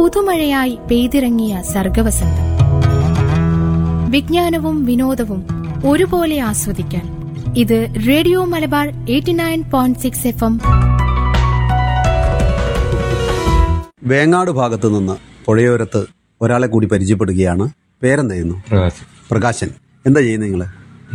പുതുമഴയായി പെയ്തിറങ്ങിയ സർഗവസന്തം വിജ്ഞാനവും വിനോദവും ഒരുപോലെ ആസ്വദിക്കാൻ ഇത് radio Malabar eighty nine point six F M Vengad ഭാഗത്ത് നിന്ന് പുഴയോരത്ത് ഒരാളെ കൂടി പരിചയപ്പെടുകയാണ് പേരെന്തായിരുന്നു പ്രകാശം പ്രകാശൻ എന്താ ചെയ്യുന്നത് നിങ്ങള്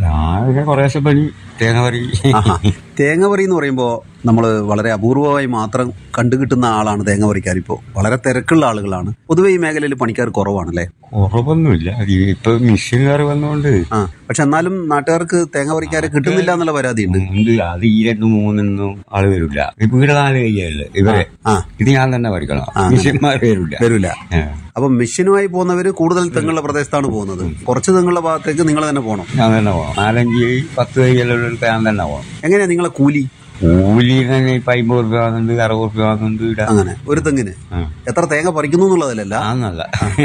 ഞാൻ കുറേശ്ശെ പണി തേങ്ങ പറി ആഹാ. തേങ്ങ പറി എന്ന് പറയുമ്പോൾ നമ്മൾ വളരെ അപൂർവമായി മാത്രം കണ്ടുകിട്ടുന്ന ആളാണ് തേങ്ങ പറിക്കാർ ഇപ്പോൾ വളരെ തിരക്കുള്ള ആളുകളാണ് പൊതുവെ ഈ മേഖലയിൽ പണിക്കാർ കുറവാണല്ലേ കുറവൊന്നുമില്ല ഈ ഇപ്പൊ മെഷീനുകാർ വന്നുകൊണ്ട് ആ പക്ഷെ എന്നാലും നാട്ടുകാർക്ക് തേങ്ങ പറിക്കാരെ കിട്ടുന്നില്ല എന്നുള്ള പരാതിയുണ്ട് ഉണ്ട് അത് ഈ രണ്ടും മൂന്നൊന്നും ആള് വരില്ല ഇപ്പൊ ഇവിടെ നാല് കയ്യല്ലേ ഇവരെ ആ. ഇത് ഞാൻ തന്നെ പറിക്കണം മെഷീന്മാർ വരില്ല വരില്ല ആ. അപ്പൊ മെഷീനുമായി പോകുന്നവര് കൂടുതൽ തെങ്ങുള്ള പ്രദേശത്താണ് പോകുന്നത് കുറച്ച് തെങ്ങുള്ള ഭാഗത്തേക്ക് നിങ്ങൾ തന്നെ പോകണം ഞാൻ തന്നെ പോകണം നാലഞ്ച് കൈ പത്ത് കൈകളുള്ള ഞാൻ തന്നെ പോകണം എങ്ങനെയാ നിങ്ങളെ കൂലി കൂലി തന്നെ ഇപ്പൊ അമ്പത് റുപ്യ വാങ്ങുന്നുണ്ട് അറുപത് റുപ്യ വാങ്ങുന്നുണ്ട് ഇവിടെ അങ്ങനെ ഒരു തെങ്ങിന് ആ. എത്ര തേങ്ങ പറിക്കുന്നു എന്നുള്ളതിലല്ല ആന്നല്ല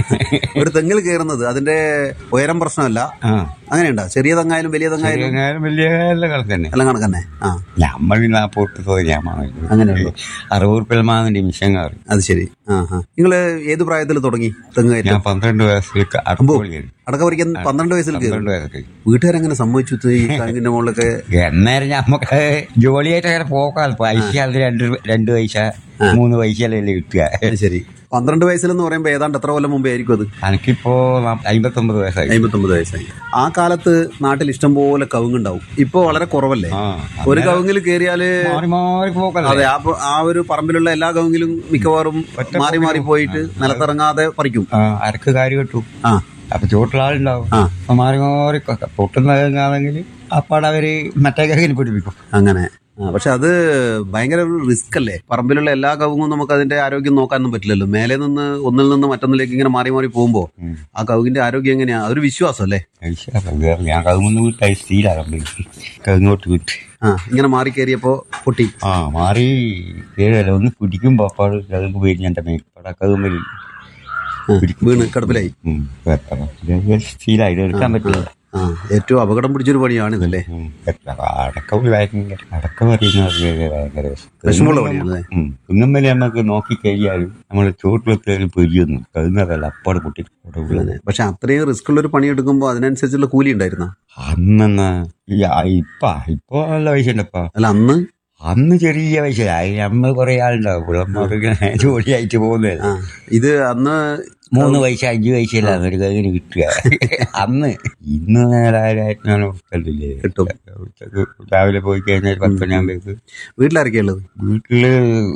ഒരു തെങ്ങിൽ കയറുന്നത് അതിന്റെ ഉയരം പ്രശ്നമല്ല ആ അങ്ങനെയുണ്ടോ ചെറിയ തെങ്ങായാലും വലിയ തെങ്ങായാലും ചെറിയ കാര്യം വലിയ എല്ലാം കണക്ക് തന്നെ എല്ലാം കണക്കന്നെ ആ നമ്മൾ നാൽപ്പത് റുപ്യ ഞാൻ വാങ്ങുന്നു അങ്ങനെയുള്ളൂ. അറുപത് റുപ്യ വാങ്ങുന്നുണ്ട് മിഷൻകാർ അത് ശരി ആ ആ നിങ്ങള് ഏത് പ്രായത്തിൽ തുടങ്ങി തെങ്ങ് ഞാൻ കയറ്റം പന്ത്രണ്ട് വയസ്സിലേക്ക് അറുപത് അടക്ക പറിക്കാൻ പന്ത്രണ്ട് വയസ്സിൽ കയറും പന്ത്രണ്ട് വയസ്സൊക്കെ വീട്ടുകാരെങ്ങനെ സമ്മതിച്ചു ഈ തെങ്ങിന്റെ മുകളിലൊക്കെ എന്നേരം നമുക്ക് ജോലിയായിട്ട് അങ്ങനെ പോക്കാൽ പൈസ അത് രണ്ട് രണ്ട് പൈസ മൂന്ന് പൈസ അല്ലേ കിട്ടുക അത് ശരി പന്ത്രണ്ട് വയസ്സിലെന്ന് പറയുമ്പോൾ ഏതാണ്ട് എത്ര കൊല്ലം മുമ്പേ ആയിരിക്കും അത് എനിക്കിപ്പോ അമ്പത്തൊമ്പത് വയസ്സായി അമ്പത്തൊമ്പത് വയസ്സായി ആ കാലത്ത് നാട്ടിൽ ഇഷ്ടം പോലെ കവുങ്ങുണ്ടാവും ഇപ്പൊ വളരെ കുറവല്ലേ ആ ഒരു കവുങ്ങിൽ കയറിയാല് മാറി മാറി പോക്കല്ലേ അതെ ആ പ- ആ ഒരു പറമ്പിലുള്ള എല്ലാ കവുങ്ങിലും മിക്കവാറും മാറി മാറി പോയിട്ട് നിലത്തിറങ്ങാതെ പറിക്കും ആ, അരക്ക് കാര്യം കിട്ടും ആ അപ്പൊ ചുവട്ടിലാളുണ്ടാവും ആ. അപ്പൊ മാറി മാറി കൊ- പൊട്ടുന്നതെങ്കിൽ അപ്പാടെ അവര് മറ്റേ കൈകിന് പിടിപ്പിക്കും അങ്ങനെ ആ, പക്ഷെ അത് ഭയങ്കര ഒരു റിസ്ക് അല്ലേ പറമ്പിലുള്ള എല്ലാ കവുങ്ങും നമുക്ക് അതിന്റെ ആരോഗ്യം നോക്കാനൊന്നും പറ്റില്ലല്ലോ മേലെ നിന്ന് ഒന്നിൽ നിന്ന് മറ്റൊന്നിലേക്ക് ഇങ്ങനെ മാറി മാറി പോകുമ്പോ ആ കവുങ്ങിന്റെ ആരോഗ്യം എങ്ങനെയാ അതൊരു വിശ്വാസം അല്ലേ പൈസ വേറെ ഞാൻ കവുങ്ങുന്ന് വിട്ടായി സ്ഥിരാകും കവുങ്ങോട്ട് വിട്ട് ആ ഇങ്ങനെ മാറി കയറിയപ്പോ പൊട്ടി ആ മാറി കേഴല്ല ഒന്ന് പിടിക്കുമ്പോ അപ്പാട് കവുങ്ങ് പോയി എന്റെ മേൽപ്പാട് ആ കവുമ്പൽ ആ, വീണ് കിടപ്പിലായി സ്ഥിരമായി എടുക്കാൻ പറ്റില്ല ആ ഏറ്റവും അപകടം പിടിച്ചൊരു പണിയാണ് ഇതല്ലേ ഉം. അടക്കം ഭയങ്കര അടക്കം അറിയുന്നത് ഭയങ്കര വിഷമമുള്ള പണിയാണ് കുന്നമ്മല് നമുക്ക് നോക്കി കഴിഞ്ഞാലും നമ്മൾ ചോട്ടിലെത്തിയാലും പൊരിയൊന്നും കഴുന്നതല്ല അപ്പാട് പൊട്ടി അവിടെ ഉള്ളത്. അങ്ങനെ പക്ഷെ അത്രയും റിസ്ക് ഉള്ള ഒരു പണി എടുക്കുമ്പോൾ അതിനനുസരിച്ചുള്ള കൂലി ഉണ്ടായിരുന്ന അന്നെന്നാ ഈ ആ- ഇപ്പ ഇപ്പൊ നല്ല പൈസ ഉണ്ടപ്പാ അല്ല അന്ന് അന്ന് ചെറിയ പൈസ നമ്മൾ കുറെ ആളുണ്ടാവും പിള്ളമാർക്ക് ജോലിയായിട്ട് പോകുന്നത് ആ ഇത് അന്ന് മൂന്ന് പൈസ അഞ്ച് പൈസ അല്ല ഒരു കയ്യിൽ കിട്ടുക അന്ന് ഇന്ന് നേരായിരത്തി ഞാൻ കണ്ടില്ലേ കിട്ടും. ഉച്ചക്ക് രാവിലെ പോയി കഴിഞ്ഞാൽ പത്ത് മണിയാകുമ്പോഴേക്ക് വീട്ടിലാരൊക്കെയാ ഉള്ളത് വീട്ടില്